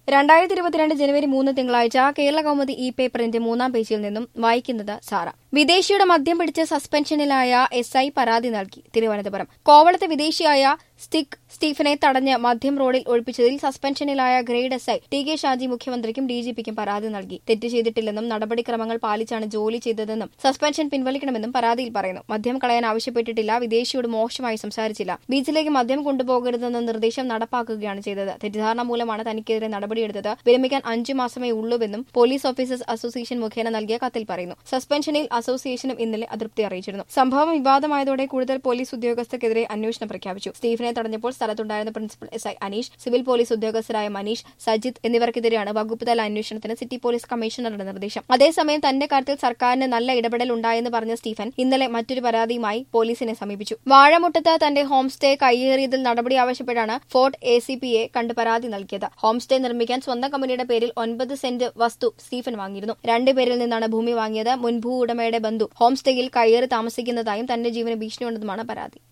രണ്ടായിരത്തി ഇരുപത്തിരണ്ട് ജനുവരി മൂന്ന് തിങ്കളാഴ്ച കേരള കൗമുദി ഇ പേപ്പറിന്റെ മൂന്നാം പേജിൽ നിന്നും വായിക്കുന്നത് സാറ വിദേശിയുടെ മദ്യം പിടിച്ച് സസ്പെൻഷനിലായ എസ് ഐ പരാതി നൽകി തിരുവനന്തപുരം കോവളത്തെ വിദേശിയായ സ്റ്റിക് സ്റ്റീഫനെ തടഞ്ഞ് മദ്യം റോഡിൽ ഒഴിപ്പിച്ചതിൽ സസ്പെൻഷനിലായ grade S I T K Shaji മുഖ്യമന്ത്രിക്കും ഡിജിപിക്കും പരാതി നൽകി തെറ്റ് ചെയ്തിട്ടില്ലെന്നും നടപടിക്രമങ്ങൾ പാലിച്ചാണ് ജോലി ചെയ്തതെന്നും സസ്പെൻഷൻ പിൻവലിക്കണമെന്നും പരാതിയിൽ പറയുന്നു മദ്യം കളയാൻ ആവശ്യപ്പെട്ടിട്ടില്ല വിദേശിയോട് മോശമായി സംസാരിച്ചില്ല ബീച്ചിലേക്ക് മദ്യം കൊണ്ടുപോകരുതെന്ന നിർദ്ദേശം നടപ്പാക്കുകയാണ് ചെയ്തത് തെറ്റിദ്ധാരണ മൂലമാണ് തനിക്കെതിരെ നടപടിയെടുത്തത് വിരമിക്കാൻ അഞ്ചു മാസമേ ഉള്ളൂവെന്നും പോലീസ് ഓഫീസേഴ്സ് അസോസിയേഷൻ മുഖേന നൽകിയ കത്തിൽ പറയുന്നു സസ്പെൻഷനിൽ അസോസിയേഷനും ഇന്നലെ അതൃപ്തി അറിയിച്ചിരുന്നു സംഭവം വിവാദമായതോടെ കൂടുതൽ പോലീസ് ഉദ്യോഗസ്ഥർക്കെതിരെ അന്വേഷണം പ്രഖ്യാപിച്ചു സ്റ്റീഫനെ തടഞ്ഞപ്പോൾ സ്ഥലത്തുണ്ടായിരുന്ന principal S I Aneesh civil police ഉദ്യോഗസ്ഥരായ മനീഷ് സജിത് എന്നിവർക്കെതിരെയാണ് വകുപ്പ് തല അന്വേഷണത്തിന് സിറ്റി പോലീസ് കമ്മീഷണറുടെ നിർദ്ദേശം അതേസമയം തന്റെ കാര്യത്തിൽ സർക്കാരിന് നല്ല ഇടപെടൽ ഉണ്ടായെന്ന് പറഞ്ഞ സ്റ്റീഫൻ ഇന്നലെ മറ്റൊരു പരാതിയുമായി പോലീസിനെ സമീപിച്ചു വാഴമുട്ടത്ത് തന്റെ ഹോം സ്റ്റേ കയ്യേറിയതിൽ നടപടി ആവശ്യപ്പെട്ടാണ് ഫോർട്ട് എ സി പിയെ കണ്ട് പരാതി നൽകിയത് ഹോം സ്റ്റേ നിർമ്മിക്കാൻ സ്വന്തം കമ്പനിയുടെ പേരിൽ ഒൻപത് സെന്റ് വസ്തു സ്റ്റീഫൻ വാങ്ങിയിരുന്നു രണ്ടുപേരിൽ നിന്നാണ് ഭൂമി വാങ്ങിയത് മുൻ ഭൂ ഉടമയുടെ ബന്ധു ഹോം സ്റ്റേയിൽ കയ്യേറി താമസിക്കുന്നതായും തന്റെ ജീവന് ഭീഷണിയുണ്ടെന്നുമാണ് പരാതി